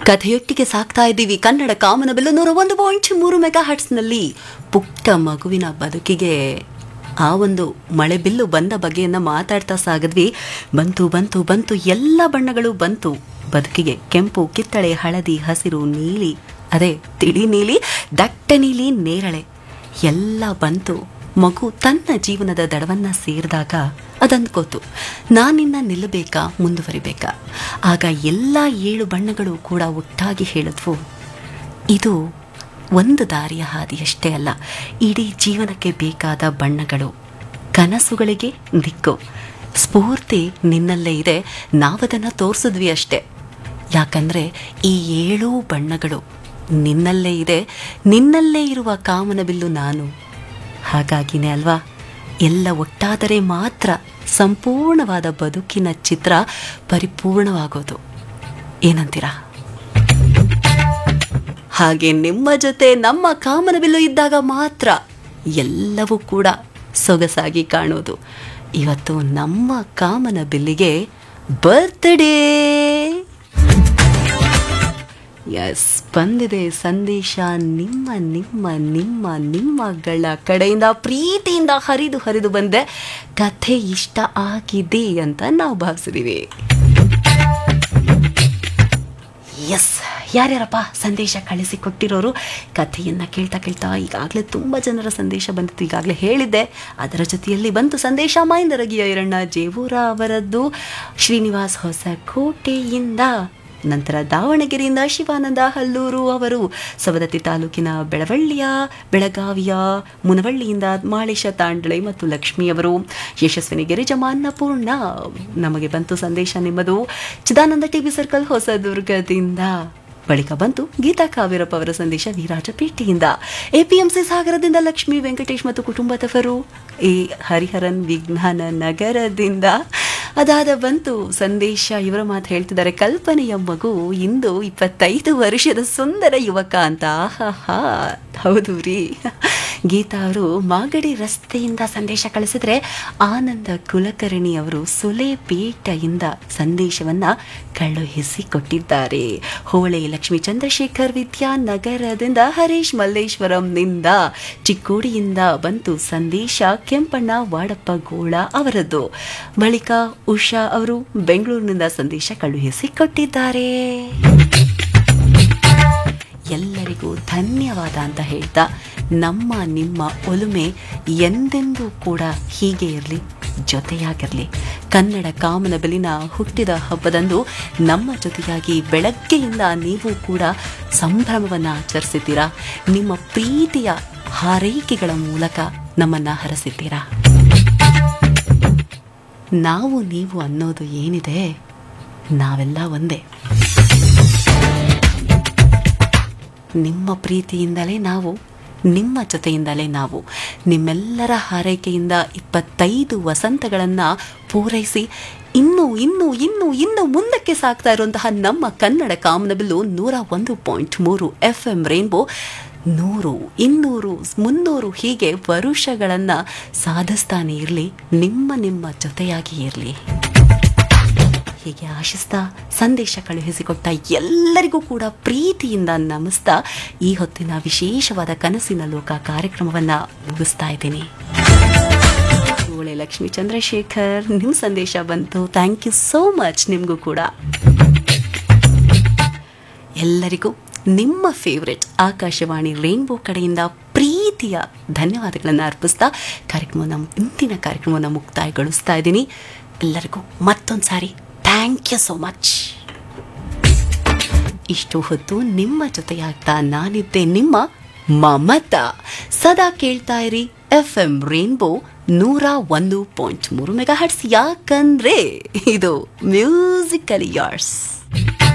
ಕಥೆಯೊಟ್ಟಿಗೆ ಸಾಕ್ತಾ ಇದ್ದೀವಿ ಕನ್ನಡ ಕಾಮನ ಬೆಲ್ಲು ನೂರ ಒಂದು ಪಾಯಿಂಟ್ ಮೂರು ಮೆಗಾ ಹಟ್ಸ್ನಲ್ಲಿ ಪುಟ್ಟ ಮಗುವಿನ ಬದುಕಿಗೆ ಆ ಒಂದು ಮಳೆ ಬಿಲ್ಲು ಬಂದ ಬಗೆಯನ್ನು ಮಾತಾಡ್ತಾ ಸಾಗಿದ್ವಿ ಬಂತು ಬಂತು ಬಂತು ಎಲ್ಲ ಬಣ್ಣಗಳು ಬಂತು ಬದುಕಿಗೆ ಕೆಂಪು ಕಿತ್ತಳೆ ಹಳದಿ ಹಸಿರು ನೀಲಿ ಅದೇ ತಿಳಿ ನೀಲಿ ದಟ್ಟ ನೀಲಿ ನೇರಳೆ ಎಲ್ಲ ಬಂತು ಮಗು ತನ್ನ ಜೀವನದ ದಡವನ್ನ ಸೇರಿದಾಗ ಅದಂದ್ಕೋತು ನಾನಿನ್ನ ನಿಲ್ಲಬೇಕಾ ಮುಂದುವರಿಬೇಕಾ ಆಗ ಎಲ್ಲ ಏಳು ಬಣ್ಣಗಳು ಕೂಡ ಒಟ್ಟಾಗಿ ಹೇಳಿದ್ವು ಇದು ಒಂದು ದಾರಿಯ ಹಾದಿಯಷ್ಟೇ ಅಲ್ಲ ಇಡೀ ಜೀವನಕ್ಕೆ ಬೇಕಾದ ಬಣ್ಣಗಳು ಕನಸುಗಳಿಗೆ ದಿಕ್ಕು ಸ್ಫೂರ್ತಿ ನಿನ್ನಲ್ಲೇ ಇದೆ ನಾವದನ್ನು ತೋರಿಸಿದ್ವಿ ಅಷ್ಟೇ ಯಾಕಂದ್ರೆ ಈ ಏಳೂ ಬಣ್ಣಗಳು ನಿನ್ನಲ್ಲೇ ಇದೆ ನಿನ್ನಲ್ಲೇ ಇರುವ ಕಾಮನಬಿಲ್ಲು ನಾನು ಹಾಗಾಗಿನೇ ಅಲ್ವಾ ಎಲ್ಲ ಒಟ್ಟಾದರೆ ಮಾತ್ರ ಸಂಪೂರ್ಣವಾದ ಬದುಕಿನ ಚಿತ್ರ ಪರಿಪೂರ್ಣವಾಗೋದು ಏನಂತೀರಾ ಹಾಗೆ ನಿಮ್ಮ ಜೊತೆ ನಮ್ಮ ಕಾಮನಬಿಲ್ಲು ಇದ್ದಾಗ ಮಾತ್ರ ಎಲ್ಲವೂ ಕೂಡ ಸೊಗಸಾಗಿ ಕಾಣೋದು ಇವತ್ತು ನಮ್ಮ ಕಾಮನ ಬಿಲ್ಲಿಗೆ ಬರ್ತ್ಡೇ ಎಸ್ ಬಂದಿದೆ ಸಂದೇಶ ನಿಮ್ಮ ನಿಮ್ಮ ನಿಮ್ಮ ನಿಮ್ಮಗಳ ಕಡೆಯಿಂದ ಪ್ರೀತಿಯಿಂದ ಹರಿದು ಹರಿದು ಬಂದೆ ಕಥೆ ಇಷ್ಟ ಆಗಿದೆ ಅಂತ ನಾವು ಭಾವಿಸಿದೀವಿ ಎಸ್ ಯಾರ್ಯಾರಪ್ಪ ಸಂದೇಶ ಕಳಿಸಿಕೊಟ್ಟಿರೋರು ಕಥೆಯನ್ನು ಕೇಳ್ತಾ ಕೇಳ್ತಾ ಈಗಾಗಲೇ ತುಂಬ ಜನರ ಸಂದೇಶ ಬಂದಿತ್ತು ಈಗಾಗಲೇ ಹೇಳಿದ್ದೆ ಅದರ ಜೊತೆಯಲ್ಲಿ ಬಂತು ಸಂದೇಶ ಮಹೇಂದರಗಿಯ ಎರಣ್ಣ ಜೇವೂರ ಅವರದ್ದು ಶ್ರೀನಿವಾಸ್ ಹೊಸಕೋಟೆಯಿಂದ ನಂತರ ದಾವಣಗೆರೆಯಿಂದ ಶಿವಾನಂದ ಹಲ್ಲೂರು ಅವರು ಸವದತ್ತಿ ತಾಲೂಕಿನ ಬೆಳವಳ್ಳಿಯ ಬೆಳಗಾವಿಯ ಮುನವಳ್ಳಿಯಿಂದ ಮಾಳೇಶ ತಾಂಡಳೆ ಮತ್ತು ಲಕ್ಷ್ಮಿ ಅವರು ಯಶಸ್ವಿನಿ ಗಿರಿಜಮ್ಮ ಅನ್ನಪೂರ್ಣ ನಮಗೆ ಬಂತು ಸಂದೇಶ ನಿಮ್ಮದು ಚಿದಾನಂದ ಟಿವಿ ಸರ್ಕಲ್ ಹೊಸದುರ್ಗದಿಂದ ಬಳಿಕ ಬಂತು ಗೀತಾ ಕಾವೇರಪ್ಪ ಅವರ ಸಂದೇಶ ವಿರಾಜಪೇಟೆಯಿಂದ ಎಪಿಎಂಸಿ ಸಾಗರದಿಂದ ಲಕ್ಷ್ಮೀ ವೆಂಕಟೇಶ್ ಮತ್ತು ಕುಟುಂಬದವರು ಎ ಹರಿಹರನ್ ವಿಜ್ಞಾನ ನಗರದಿಂದ ಅದಾದ ಬಂತು ಸಂದೇಶ ಇವರ ಮಾತು ಹೇಳ್ತಿದ್ದಾರೆ ಕಲ್ಪನೆಯ ಮಗು ಇಂದು ಇಪ್ಪತ್ತೈದು ವರ್ಷದ ಸುಂದರ ಯುವಕ ಅಂತ ಆಹಾ ಹೌದು ರೀ ಗೀತಾ ಅವರು ಮಾಗಡಿ ರಸ್ತೆಯಿಂದ ಸಂದೇಶ ಕಳಿಸಿದ್ರೆ ಆನಂದ ಕುಲಕರ್ಣಿ ಅವರು ಸುಲೇಪೇಟೆಯಿಂದ ಸಂದೇಶವನ್ನ ಕಳುಹಿಸಿ ಕೊಟ್ಟಿದ್ದಾರೆ ಹೋಳೆ ಲಕ್ಷ್ಮೀ ಚಂದ್ರಶೇಖರ್ ವಿದ್ಯಾನಗರದಿಂದ ಹರೀಶ್ ಮಲ್ಲೇಶ್ವರಂನಿಂದ ಚಿಕ್ಕೋಡಿಯಿಂದ ಬಂತು ಸಂದೇಶ ಕೆಂಪಣ್ಣ ವಾಡಪ್ಪ ಗೋಳ ಅವರದ್ದು ಬಳಿಕ ಉಷಾ ಅವರು ಬೆಂಗಳೂರಿನಿಂದ ಸಂದೇಶ ಕಳುಹಿಸಿ ಕೊಟ್ಟಿದ್ದಾರೆ ಎಲ್ಲರಿಗೂ ಧನ್ಯವಾದ ಅಂತ ಹೇಳ್ತಾ ನಮ್ಮ ನಿಮ್ಮ ಒಲುಮೆ ಎಂದೆಂದೂ ಕೂಡ ಹೀಗೆ ಇರಲಿ ಜೊತೆಯಾಗಿರಲಿ ಕನ್ನಡ ಕಾಮನ ಬೆಲಿನ ಹುಟ್ಟಿದ ಹಬ್ಬದಂದು ನಮ್ಮ ಜೊತೆಯಾಗಿ ಬೆಳಗ್ಗೆಯಿಂದ ನೀವು ಕೂಡ ಸಂಭ್ರಮವನ್ನು ಆಚರಿಸಿದ್ದೀರಾ ನಿಮ್ಮ ಪ್ರೀತಿಯ ಹಾರೈಕೆಗಳ ಮೂಲಕ ನಮ್ಮನ್ನು ಹರಸಿದ್ದೀರಾ ನಾವು ನೀವು ಅನ್ನೋದು ಏನಿದೆ ನಾವೆಲ್ಲ ಒಂದೇ ನಿಮ್ಮ ಪ್ರೀತಿಯಿಂದಲೇ ನಾವು ನಿಮ್ಮ ಜೊತೆಯಿಂದಲೇ ನಾವು ನಿಮ್ಮೆಲ್ಲರ ಹಾರೈಕೆಯಿಂದ ಇಪ್ಪತ್ತೈದು ವಸಂತಗಳನ್ನು ಪೂರೈಸಿ ಇನ್ನೂ ಇನ್ನೂ ಇನ್ನೂ ಇನ್ನೂ ಮುಂದಕ್ಕೆ ಸಾಗ್ತಾ ಇರುವಂತಹ ನಮ್ಮ ಕನ್ನಡ ಕಾಮನಬಿಲ್ಲು ನೂರ ಒಂದು ಪಾಯಿಂಟ್ ಮೂರು ಎಫ್ ಎಂ ರೇನ್ಬೋ ನೂರು ಇನ್ನೂರು ಮುನ್ನೂರು ಹೀಗೆ ವರುಷಗಳನ್ನು ಸಾಧಿಸ್ತಾನೆ ಇರಲಿ ನಿಮ್ಮ ನಿಮ್ಮ ಜೊತೆಯಾಗಿ ಇರಲಿ ಹೀಗೆ ಆಶಿಸ್ತಾ ಸಂದೇಶ ಕಳುಹಿಸಿಕೊಟ್ಟ ಎಲ್ಲರಿಗೂ ಕೂಡ ಪ್ರೀತಿಯಿಂದ ನಮಿಸ್ತಾ ಈ ಹೊತ್ತಿನ ವಿಶೇಷವಾದ ಕನಸಿನ ಲೋಕ ಕಾರ್ಯಕ್ರಮವನ್ನು ಮುಗಿಸ್ತಾ ಇದ್ದೀನಿ ಓಳೆ ಲಕ್ಷ್ಮೀ ಚಂದ್ರಶೇಖರ್ ನಿಮ್ಮ ಸಂದೇಶ ಬಂತು ಥ್ಯಾಂಕ್ ಯು ಸೋ ಮಚ್ ನಿಮಗೂ ಕೂಡ ಎಲ್ಲರಿಗೂ ನಿಮ್ಮ ಫೇವ್ರೆಟ್ ಆಕಾಶವಾಣಿ ರೈನ್ಬೋ ಕಡೆಯಿಂದ ಪ್ರೀತಿಯ ಧನ್ಯವಾದಗಳನ್ನು ಅರ್ಪಿಸ್ತಾ ಕಾರ್ಯಕ್ರಮವನ್ನು ಇಂದಿನ ಕಾರ್ಯಕ್ರಮವನ್ನು ಮುಕ್ತಾಯಗೊಳಿಸ್ತಾ ಇದ್ದೀನಿ ಎಲ್ಲರಿಗೂ ಮತ್ತೊಂದು ಸಾರಿ ಥ್ಯಾಂಕ್ ಯು ಸೋ ಮಚ್ ಇಷ್ಟು ಹೊತ್ತು ನಿಮ್ಮ ಜೊತೆಯಾಗ್ತಾ ನಾನಿದ್ದೆ ನಿಮ್ಮ ಮಮತಾ ಸದಾ ಕೇಳ್ತಾ ಇರಿ ಎಫ್ ಎಂ ರೇನ್ಬೋ ನೂರ ಒಂದು ಪಾಯಿಂಟ್ ಮೂರು ಮೆಗಾ ಹರ್ಟ್ಸ್ ಯಾಕಂದ್ರೆ ಇದು ಮ್ಯೂಸಿಕಲ್ ಯಾರ್ಸ್